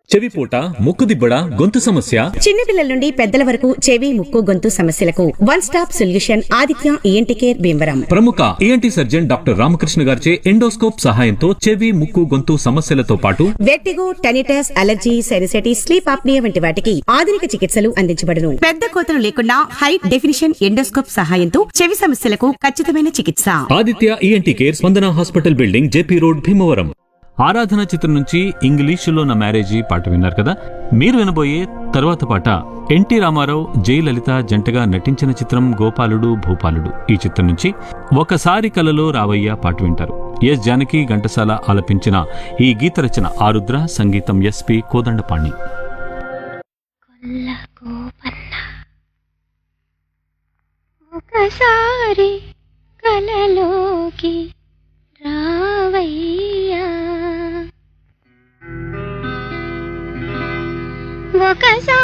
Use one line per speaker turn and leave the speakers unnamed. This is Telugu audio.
చెవిపూట ముక్కుదిబ్బడ గొంతు సమస్య
చిన్నపిల్లల నుండి పెద్దల వరకు చెవి ముక్కు గొంతు సమస్యలకు one stop solution Aditya ENT care Bhimavaram
ప్రముఖ ఈఎన్టీ సర్జన్ డాక్టర్ రామకృష్ణ గారిచే ఎండోస్కోప్ సహాయంతో చెవి ముక్కు గొంతు సమస్యలతో పాటు
vertigo tinnitus allergy sinusitis sleep apnoea వంటి వాటికి ఆధునిక చికిత్సలు అందించబడును పెద్ద కోతలు లేకుండా హై డెఫినిషన్ ఎండోస్కోప్ సహాయంతో చెవి సమస్యలకు ఖచ్చితమైన చికిత్స
Aditya ENT care Spandana hospital building JP road Bhimavaram Aradhana చిత్రం నుంచి ఇంగ్లీషులో నా మ్యారేజీ పాట విన్నారు కదా మీరు వినబోయే తరువాత పాట ఎన్టీ రామారావు జై లలిత జంటగా నటించిన చిత్రం గోపాలుడు భూపాలుడు ఈ చిత్రం నుంచి ఒకసారి కలలో రావయ్య పాట వింటారు ఎస్ జానకి ఘంటసాల ఆలపించిన ఈ గీత రచన ఆరుద్ర సంగీతం ఎస్పి కోదండపాణి
కొల్ల గోపన్న ఒకసారి కలలోకి రావయ్యా ఒకసారి